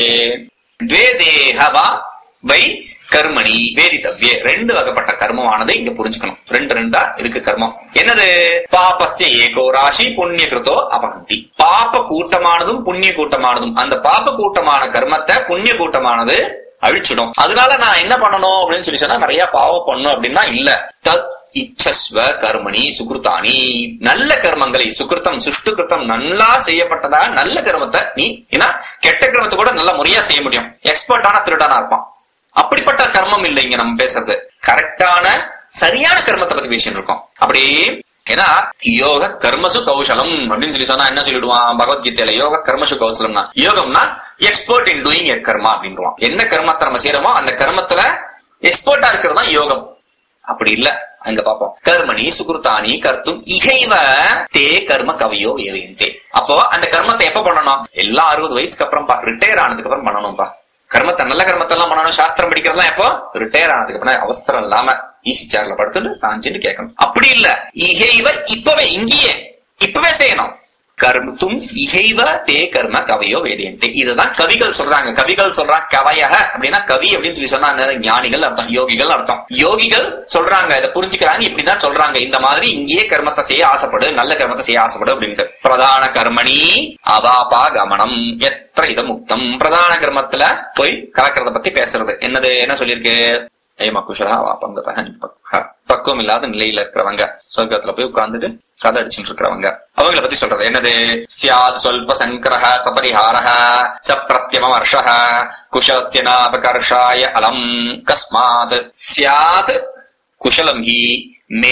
வேதேஹவா வை கர்மணி வேதித்தவ்யே ரெண்டு வகைப்பட்ட கர்மமானது இங்க புரிஞ்சுக்கணும் ரெண்டு ரெண்டா இருக்கு கர்மம் என்னது பாபஸ்ய ஏகோ ராசி புண்ணிய கிருத்தோ அபகந்தி பாப கூட்டமானதும் புண்ணிய கூட்டமானதும் அந்த பாப கூட்டமான கர்மத்தை புண்ணிய கூட்டமானது அழிச்சிடும் அதனால நான் என்ன பண்ணணும் அப்படின்னு சொல்லி சொன்னா நிறைய பாவம் பண்ணும் அப்படின்னா இல்ல தத் இச்சஸ்வ கர்மணி சுகிருத்தானி நல்ல கர்மங்களை சுகிருத்தம் சுஷ்டு கிருத்தம் நல்லா செய்யப்பட்டதா நல்ல கர்மத்தை நீ ஏன்னா கெட்ட கர்மத்தை கூட நல்ல முறையா செய்ய முடியும் எக்ஸ்பர்ட்டான திருடனா இருப்பான் அப்படிப்பட்ட கர்மம் இல்லை இங்க நம்ம பேசுறது கரெக்டான சரியான கர்மத்தை பத்தி பேசிட்டு இருக்கோம் அப்படி ஏன்னா யோக கர்மசு கௌசலம் அப்படின்னு சொல்லி சொன்னா என்ன சொல்லிடுவான் பகவத்கீதையில யோக கர்மசு கௌசலம்னா யோகம்னா எக்ஸ்பர்ட் இன் டூயிங் எ கர்மா அப்படின்றான் என்ன கர்மத்தை நம்ம செய்யறோமோ அந்த கர்மத்துல எக்ஸ்பர்ட்டா இருக்கிறது தான் யோகம் அப்படி இல்ல அங்க பாப்போம் கர்மணி சுகுருத்தானி கர்த்தும் இகைவ தே கர்ம கவையோ ஏதையந்தே அப்போ அந்த கர்மத்தை எப்ப பண்ணணும் எல்லாம் அறுபது வயசுக்கு அப்புறம் ரிட்டையர் ஆனதுக்கு அப்புறம் பண்ணணும்பா கர்மத்தை நல்ல கர்மத்தை எல்லாம் பண்ணணும் சாஸ்திரம் படிக்கிறதுலாம் எப்போ ரிட்டையர் ஆனதுக்கு அப்புறம் அவசரம் இல்லாம ஈசி சேர்ல படுத்துட்டு சாஞ்சிட்டு கேட்கணும் அப்படி இல்ல இகைவ இப்பவே இங்கேயே இப்பவே செய்யணும் கர்த்தும் இகைவ தே கர்ம கவையோ வேதியந்தே இதுதான் கவிகள் சொல்றாங்க கவிகள் சொல்றாங்க கவயக அப்படின்னா கவி அப்படின்னு சொல்லி சொன்னா என்னது? ஞானிகள் அர்த்தம் யோகிகள் அர்த்தம் யோகிகள் சொல்றாங்க இதை புரிஞ்சுக்கிறாங்க இப்படிதான் சொல்றாங்க இந்த மாதிரி இங்கேயே கர்மத்தை செய்ய ஆசைப்படு நல்ல கர்மத்தை செய்ய ஆசைப்படு அப்படின்ட்டு பிரதான கர்மணி அவாபா கமனம் எത്ര இது முக்தம் பிரதான கர்மத்துல போய் கலக்கிறத பத்தி பேசுறது என்னது என்ன சொல்லியிருக்கு ஏமா குஷலா வாப்பங்கதா பக்குவம் இல்லாத நிலையில இருக்கிறவங்க சொர்க்கத்துல போய் உட்கார்ந்துட்டு கதை அடிச்சுட்டு இருக்கிறவங்க அவங்கள பத்தி சொல்றது என்னது சியாத் சொல்ப சங்கரஹ சபரிஹாரஹ ச பிரத்யம வர்ஷஹ குஷலஸ்ய நாபகர்ஷாய அலம் கஸ்மாத் சியாத் குஷலம் ஹி மே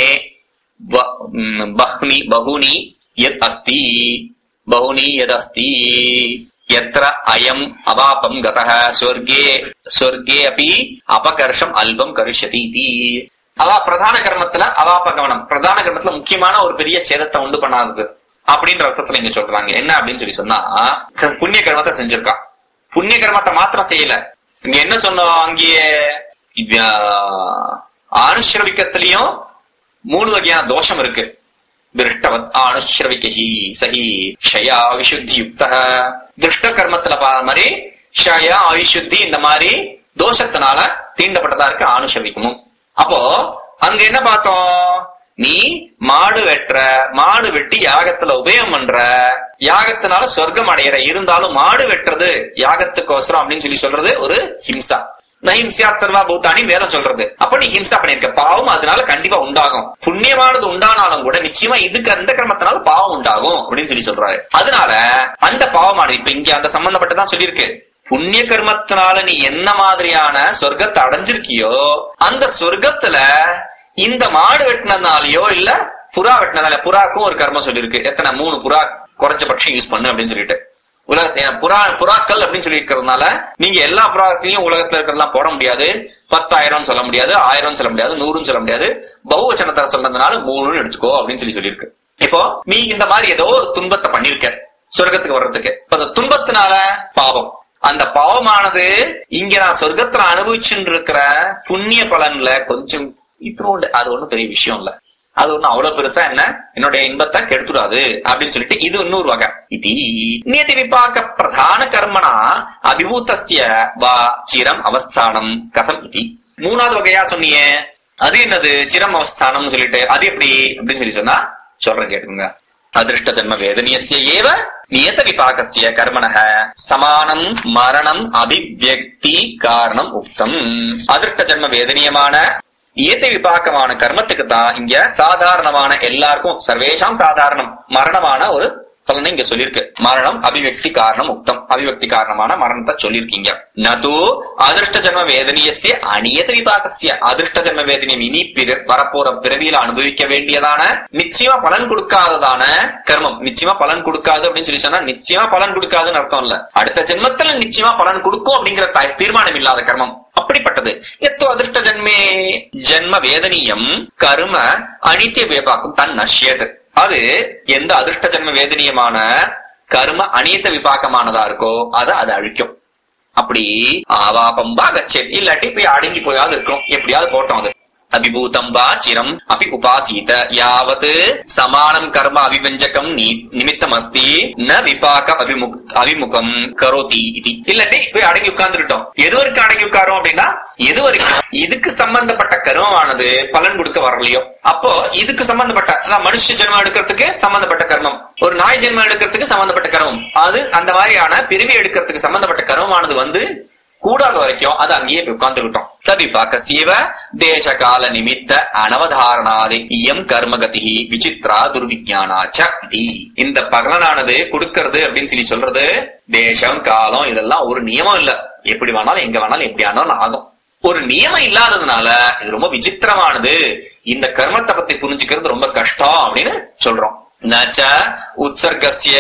வ- ம், பஹ்னி பகுனி யத் அஸ்தி பகுனி யதஸ்தி यत्र अयम् अवापम् गतः स्वर्गे स्वर्गे अपि அபகர்ஷம் அல்பம் கரிஷ்யதி இதி அவ பிரதான கர்மத்துல அவாபகமனம் பிரதான கர்மத்துல முக்கியமான ஒரு பெரிய சேதத்தை உண்டு பண்ணாதது அப்படின்ற அர்த்தத்துல இங்க சொல்றாங்க என்ன அப்படின்னு சொல்லி சொன்னா க- புண்ணிய கர்மத்தை செஞ்சிருக்கான் புண்ணிய கர்மத்தை மாத்திரம் செய்யல இங்க என்ன சொன்னோம் அங்கேயே இது, ஆஹ், ஆணுஷ்ரவிக்கத்திலையும் மூணு வகையான தோஷம் இருக்கு திருஷ்டவத் ஆணுஷ்ரவிகி சஹி ஷயா விசுத்தி யுக்த திருஷ்ட கர்மத்துல பாத மாதிரி ஷயா அவிசுத்தி இந்த மாதிரி தோஷத்தினால தீண்டப்பட்டதா இருக்கு ஆணுஷவிக்கமும் அப்போ அங்க என்ன பார்த்தோம் நீ மாடு வெட்டுற மாடு வெட்டி யாகத்துல உபயோகம் பண்ற யாகத்தினால சொர்க்கம் அடையிற இருந்தாலும் மாடு வெட்டுறது யாகத்துக்கோசரம் அப்படின்னு சொல்லி சொல்றது ஒரு ஹிம்சா நஹிம்சியா சர்வா பூத்தானி வேதம் சொல்றது அப்ப நீ ஹிம்சா பண்ணிருக்க பாவம் அதனால கண்டிப்பா உண்டாகும் புண்ணியமானது உண்டானாலும் கூட நிச்சயமா இதுக்கு அந்த கிரமத்தினால பாவம் உண்டாகும் அப்படின்னு சொல்லி சொல்றாரு அதனால அந்த பாவமானது இப்ப இங்க அந்த சம்பந்தப்பட்டதான் சொல்லியிருக்கு புண்ணிய கர்மத்தினால நீ என்ன மாதிரியான சொர்க்கத்தை அடைஞ்சிருக்கியோ அந்த சொர்க்கத்துல இந்த மாடு வெட்டினதுனாலயோ இல்ல புறா வெட்டினதால புறாக்கும் ஒரு கர்மம் சொல்லியிருக்கு எத்தனை மூணு புறா குறைஞ்சபட்சம் யூஸ் பண்ணு அப்படின்னு சொல்லிட்டு உலகத்தை புறா புறாக்கள் அப்படின்னு சொல்லி இருக்கிறதுனால நீங்க எல்லா புறாக்களையும் உலகத்துல இருக்கிறதெல்லாம் போட முடியாது பத்தாயிரம் சொல்ல முடியாது ஆயிரம் சொல்ல முடியாது நூறுன்னு சொல்ல முடியாது பகுவச்சனத்தை சொல்றதுனால மூணுன்னு எடுத்துக்கோ அப்படின்னு சொல்லி சொல்லியிருக்கு இப்போ நீ இந்த மாதிரி ஏதோ ஒரு துன்பத்தை பண்ணிருக்க சொர்க்கத்துக்கு வர்றதுக்கு இப்ப அந்த துன்பத்தினால பாவம் அந்த பாவமானது இங்க நான் சொர்க்கத்துல அனுபவிச்சுட்டு இருக்கிற புண்ணிய பலன்ல கொஞ்சம் இத்தனோண்டு அது ஒண்ணும் பெரிய விஷயம் இல்ல அது ஒண்ணும் அவ்வளவு பெருசா என்ன என்னுடைய இன்பத்தை கெடுத்துடாது அப்படின்னு சொல்லிட்டு இது இன்னொரு வகை இது நியதி விபாக பிரதான கர்மனா அபிபூத்தஸ்ய வா சிரம் அவஸ்தானம் கதம் இது மூணாவது வகையா சொன்னியே அது என்னது சிரம் அவஸ்தானம் சொல்லிட்டு அது எப்படி அப்படின்னு சொல்லி சொன்னா சொல்றேன் கேட்டுங்க அதிருஷ்ட ஜன்ம வேதனியஸ்ய ஏவ நியத விபாகஸ்ய கர்மணः சமானம் மரணம் அபிவியக்தி காரணம் உக்தம் அதிருஷ்ட ஜன்ம வேதனியமான நியத்த விபாக்கமான கர்மத்துக்கு தான் இங்க சாதாரணமான எல்லாருக்கும் சர்வேஷாம் சாதாரணம் மரணமான ஒரு பலனை இங்க சொல்லியிருக்கு மரணம் அபிவக்தி காரணம் உக்தம் அபிவக்தி காரணமான மரணத்தை சொல்லியிருக்கீங்க நது அதிருஷ்ட ஜன்ம வேதனியசிய அநியத விபாகசிய அதிருஷ்ட ஜன்ம வேதனியம் இனி பிற- வரப்போற பிறவியில அனுபவிக்க வேண்டியதான நிச்சயமா பலன் கொடுக்காததான கர்மம் நிச்சயமா பலன் கொடுக்காது அப்படின்னு சொல்லி சொன்னா நிச்சயமா பலன் கொடுக்காதுன்னு அர்த்தம் இல்ல அடுத்த ஜென்மத்துல நிச்சயமா பலன் கொடுக்கும் அப்படிங்கிற த- தீர்மானம் இல்லாத கர்மம் அப்படிப்பட்டது எத்தோ அதிருஷ்ட ஜன்மே ஜன்ம வேதனியம் கர்ம அனித்திய விபாகம் தன் நஷ்யது அது எந்த அதிருஷ்ட ஜன்ம வேதனியமான கர்ம அனியத்த விபாக்கமானதா இருக்கோ அதை அது அழிக்கும் அப்படி ஆவாபம்பா கச்சேத் இல்லாட்டி போய் அடங்கி போயாவது இருக்கும் எப்படியாவது போட்டோம் அது அபிபூதம் வா சிரம் அபி உபாசீத யாவத் சமானம் கர்ம அபிவஞ்சகம் நி- நிமித்தம் அஸ்தி ந விபாக அபிமுக் அபிமுகம் கரோதி இது இல்லாட்டி போய் அடங்கி உட்கார்ந்துட்டோம் எது வரைக்கும் அடங்கி உட்காரோம் அப்படின்னா எது வரைக்கும் இதுக்கு சம்பந்தப்பட்ட கர்மமானது பலன் கொடுக்க வரலையோ அப்போ இதுக்கு சம்பந்தப்பட்ட அதான் மனுஷ ஜென்மம் எடுக்கிறதுக்கு சம்பந்தப்பட்ட கர்மம் ஒரு நாய் ஜென்மம் எடுக்கிறதுக்கு சம்பந்தப்பட்ட கர்மம் அது அந்த மாதிரியான பிரிவி எடுக்கிறதுக்கு சம்பந்தப்பட்ட கர்மமானது வந்து கூடாத வரைக்கும் அது அங்கேயே போய் உட்கார்ந்துகிட்டோம் தவிபாக்கசீவ தேச கால நிமித்த அனவதாரணாதி இயம் கர்மகதி விசித்ரா துர்விஜானாச்ச இதி. இந்த பகலனானது கொடுக்கறது அப்படின்னு சொல்லி சொல்றது தேசம் காலம் இதெல்லாம் ஒரு நியமம் இல்ல எப்படி வேணாலும் எங்க வேணாலும் எப்படி ஆனாலும் ஆகும் ஒரு நியமம் இல்லாததுனால இது ரொம்ப விசித்திரமானது இந்த கர்மத்தை பத்தி புரிஞ்சுக்கிறது ரொம்ப கஷ்டம் அப்படின்னு சொல்றோம் நச்ச உற்சர்கசிய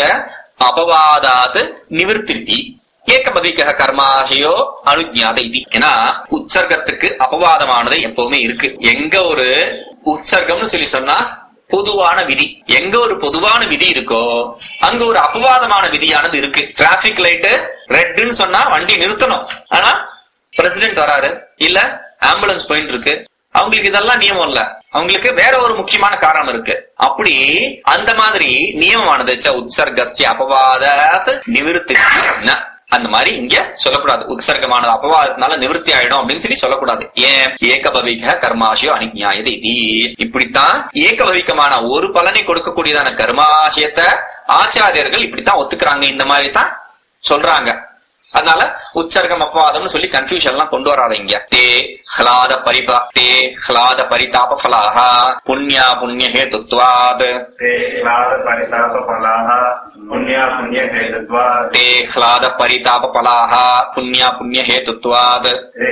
அபவாதாத் நிவர்த்தி ஏகபதிக்க கர்மாஷயோ அனுஜாத இது ஏன்னா உற்சர்க்கத்துக்கு அபவாதமானது எப்பவுமே இருக்கு எங்க ஒரு உற்சர்க்கம்னு சொல்லி சொன்னா பொதுவான விதி எங்க ஒரு பொதுவான விதி இருக்கோ அங்க ஒரு அபவாதமான விதியானது இருக்கு டிராபிக் லைட் ரெட்னு சொன்னா வண்டி நிறுத்தணும் ஆனா பிரசிடென்ட் வராரு இல்ல ஆம்புலன்ஸ் போயிட்டு இருக்கு அவங்களுக்கு இதெல்லாம் நியமம் இல்ல அவங்களுக்கு வேற ஒரு முக்கியமான காரணம் இருக்கு அப்படி அந்த மாதிரி நியமமானது ச உற்சர்கஸ்ய அபவாதாத் நிவிருத்தி ந. அந்த மாதிரி இங்க சொல்லக்கூடாது உற்சர்க்கமானது அபவாதத்தினால நிவர்த்தி ஆயிடும் அப்படின்னு சொல்லி சொல்லக்கூடாது ஏன் ஏகபவிக கர்மாசியோ அனிஞாயது இது இப்படித்தான் ஏகபவிகமான ஒரு பலனை கொடுக்கக்கூடியதான கர்மாசியத்தை ஆச்சாரியர்கள் இப்படித்தான் ஒத்துக்கிறாங்க இந்த மாதிரி தான் சொல்றாங்க அதனால உற்சர்க்கம் அபவாதம்னு சொல்லி கன்ஃபியூஷன் எல்லாம் கொண்டு வராத இங்க தே ஹ்லாத பரிபா தே ஹ்லாத பரிதாப ஃபலாஹ புண்ணியா புண்ணிய ஹேதுத்வாத் ते क्लादपरितापफलाः पुण्या पुण्यहेतुत्वात् தே ஹ்லாத பரிதாப ஃபலாஹ புண்ணியா புண்ணிய ஹேதுத்வாத் ते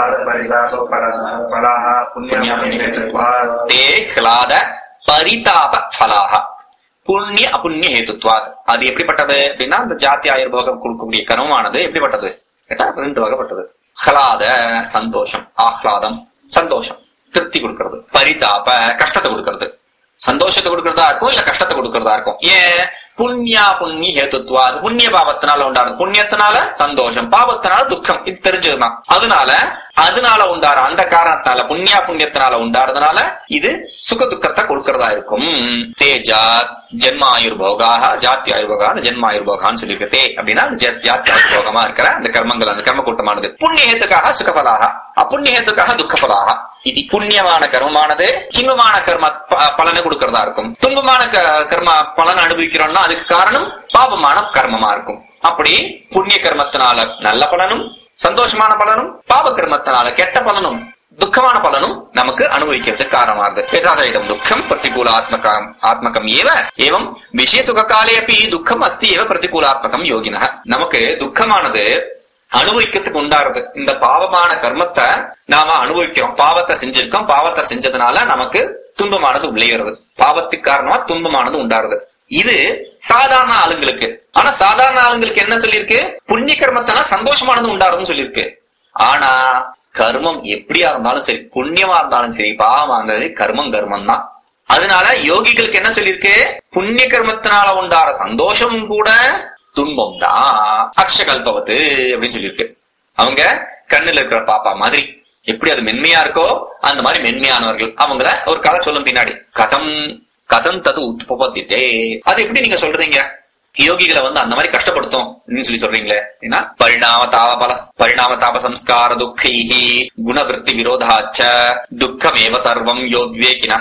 क्लादपरितापफलाः पुण्या पुण्यहेतुत्वात् தே ஹ்லாத பரிதாப ஃபலாஹ புண்ணிய அபுண்ணிய ஹேதுத்வாத் அது எப்படிப்பட்டது அப்படின்னா அந்த ஜாதி ஆயுர்போகம் கொடுக்கக்கூடிய கர்மமானது எப்படிப்பட்டது கேட்டா ரெண்டு வகைப்பட்டது ஹ்லாத சந்தோஷம் ஆஹ்லாதம் சந்தோஷம் திருப்தி கொடுக்கிறது பரிதாப கஷ்டத்தை கொடுக்கிறது சந்தோஷத்தை கொடுக்கறதா இருக்கும் இல்ல கஷ்டத்தை கொடுக்கறதா இருக்கும் ஏன் புண்ணியா புண்ணிய ஹேத்துவா அது புண்ணிய பாவத்தினால உண்டாரு புண்ணியத்தினால சந்தோஷம் பாவத்தினால துக்கம் இது தெரிஞ்சதுதான் அதனால அதனால உண்டார அந்த காரணத்தினால புண்ணியா புண்ணியத்தினால உண்டாறதுனால இது சுக துக்கத்தை கொடுக்கறதா இருக்கும் தேஜா ஜென்ம ஆயுர்போகாக ஜாத்தி ஆயுர்போகா அந்த ஜென்ம ஆயுர்போகான்னு சொல்லியிருக்கு தே அப்படின்னா அந்த ஜா- ஜாத்தி ஆயுர்போகமா இருக்கிற அந்த கர்மங்கள் அந்த கர்ம கூட்டமானது புண்ணியத்துக்காக சுகபலாக அப்புண்ணியத்துக்காக துக்கப்பலாக இது புண்ணியமான கர்மமானது இன்பமான கர்ம ப- பலனை கொடுக்கறதா இருக்கும் துன்பமான க- கர்ம பலன் அனுபவிக்கிறோம்னா அதுக்கு காரணம் பாபமான கர்மமா இருக்கும் அப்படி புண்ணிய கர்மத்தினால நல்ல பலனும் சந்தோஷமான பலனும் பாப கர்மத்தினால கெட்ட பலனும் துக்கமான பலனும் நமக்கு அனுபவிக்கிறதுக்கு காரணமாகுது யதாசைதம் துக்கம் பிரதிகூலாத்மகம் ஆத்மகம் ஏவ ஏவம் விஷய சுககாலே அப்படி துக்கம் அஸ்தி ஏவ பிரதிகூலாத்மகம் யோகின நமக்கு துக்கமானது அனுபவிக்கிறதுக்கு உண்டாருது இந்த பாவமான கர்மத்தை நாம அனுபவிக்கிறோம் பாவத்தை செஞ்சிருக்கோம் பாவத்தை செஞ்சதுனால நமக்கு துன்பமானது விளையிறது பாவத்துக்கு காரணமா துன்பமானது உண்டாருது இது சாதாரண ஆளுங்களுக்கு ஆனா சாதாரண ஆளுங்களுக்கு என்ன சொல்லியிருக்கு புண்ணிய கர்மத்தினால சந்தோஷமானது உண்டாருதுன்னு சொல்லியிருக்கு ஆனா கர்மம் எப்படியா இருந்தாலும் சரி புண்ணியமா இருந்தாலும் சரி பாவமா இருந்தாலும் சரி, கர்மம் கர்மம் தான் அதனால யோகிகளுக்கு என்ன சொல்லியிருக்கு புண்ணிய கர்மத்தினால உண்டார சந்தோஷமும் கூட துன்பம் தான் அக்ஷகல்பவத்து அப்படின்னு சொல்லியிருக்கு அவங்க கண்ணுல இருக்கிற பாப்பா மாதிரி எப்படி அது மென்மையா இருக்கோ அந்த மாதிரி மென்மையானவர்கள் அவங்கள ஒரு கதை சொல்லும் பின்னாடி கதம் கதம் தது உற்பத்தித்தே அது எப்படி நீங்க சொல்றீங்க யோகிகளை வந்து அந்த மாதிரி கஷ்டப்படுத்தும் அப்படின்னு சொல்லி சொல்றீங்களே ஏன்னா பரிணாம தாபல பரிணாம தாப சம்ஸ்கார துக்கைஹி குணவருத்தி விரோதாச்ச துக்கமேவ சர்வம் யோத்வேகினः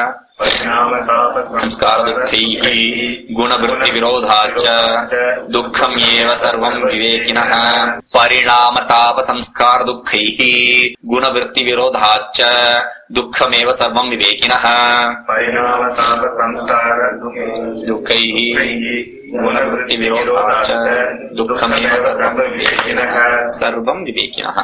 संस्कार दुःखैः गुणवृत्तिविरोधाच्च दुःखम् एव सर्वम् विवेकिनः परिणामतापसंस्कारदुःखैः गुणवृत्तिविरोधाच्च दुःखमेव सर्वम् विवेकिनः परिणामतापसंस्कार दुःखैः गुणवृत्तिविरोधाच्च दुःखमेव सर्वम् विवेकिनः सर्वम् विवेकिनः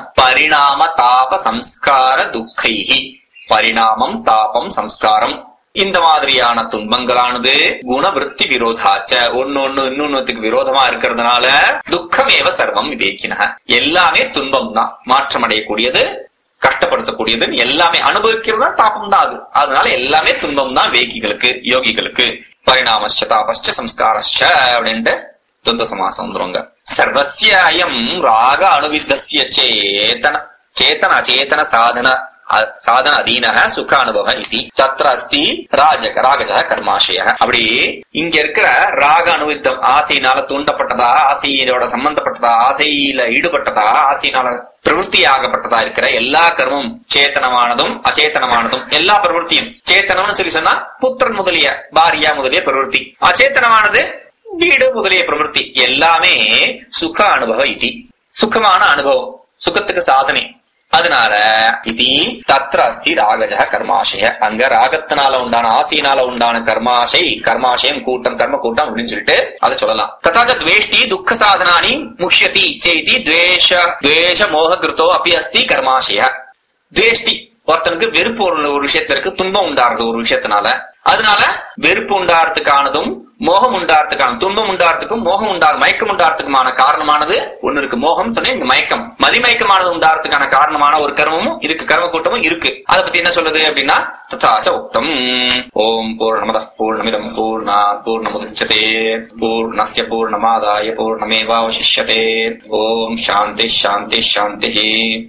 परिणामतापसंस्कारदुःखैः பரிணாமம் தாபம் சம்ஸ்காரம் இந்த மாதிரியான துன்பங்களானது குணவிருத்தி விரோதாச்ச ஒன்னு ஒண்ணு இன்னொன்னுத்துக்கு விரோதமா இருக்கிறதுனால துக்கமேவ சர்வம் விவேக்கின எல்லாமே துன்பம் தான் மாற்றம் அடையக்கூடியது கஷ்டப்படுத்தக்கூடியது எல்லாமே அனுபவிக்கிறது தான் தாபம் தான் அது அதனால எல்லாமே துன்பம் தான் வேகிகளுக்கு யோகிகளுக்கு பரிணாமஸ்ச தாபஸ்ச சம்ஸ்காரஸ்ச அப்படின்ட்டு துவந்த சமாசம் வந்துருங்க சர்வசிய அயம் ராக அணுவித்தஸ்ய சேத்தன சேத்தன அச்சேதன சாதன அ- சாதன அதீன சுக அனுபவ இது தத்ர அஸ்தி ராஜக ராகஜ கர்மாசய அப்படி இங்க இருக்கிற ராக அனுவித்தம் ஆசையினால தூண்டப்பட்டதா ஆசையோட சம்பந்தப்பட்டதா ஆசையில ஈடுபட்டதா ஆசையினால பிரவருத்தியாகப்பட்டதா இருக்கிற எல்லா கர்மம் சேத்தனமானதும் அச்சேதனமானதும் எல்லா பிரவருத்தியும் சேத்தனம்னு சொல்லி சொன்னா புத்திரன் முதலிய பாரியா முதலிய பிரவருத்தி அச்சேதனமானது வீடு முதலிய பிரவருத்தி எல்லாமே சுக அனுபவ இது சுகமான அனுபவம் சுகத்துக்கு சாதனை அதனால இது தத்ர அஸ்தி ராகஜ கர்மாசய அங்க ராகத்தினால உண்டான ஆசையினால உண்டான கர்மாசை கர்மாசயம் கூட்டம் கர்ம கூட்டம் அப்படின்னு சொல்லிட்டு அதை சொல்லலாம் ததாச்ச துவேஷ்டி துக்க சாதனானி முஷ்யதி சேதி துவேஷ துவேஷ மோக கிருத்தோ அப்படி அஸ்தி கர்மாசய துவேஷ்டி ஒருத்தனுக்கு வெறுப்பு ஒரு ஒரு விஷயத்துல இருக்கு துன்பம் உண்டாருது ஒரு விஷயத்தினால அதனால வெறுப்பு உண்டாறதுக்கானதும் மோகம் உண்டாறதுக்கான துன்பம் உண்டாறதுக்கும் மோகம் உண்டா மயக்கம் உண்டாறதுக்குமான காரணமானது ஒண்ணு இருக்கு மோகம் சொன்னேன் இங்க மயக்கம் மதிமயக்கமானது உண்டாறதுக்கான காரணமான ஒரு கர்மமும் இதுக்கு கர்ம கூட்டமும் இருக்கு அதை பத்தி என்ன சொல்லுது அப்படின்னா ததாச்ச உக்தம் ஓம் பூர்ணமத பூர்ணமிதம் பூர்ணா பூர்ணமுதச்சதே பூர்ணஸ்ய பூர்ணமாதாய பூர்ணமேவாவசிஷ்யதே ஓம் சாந்தி சாந்தி சாந்தி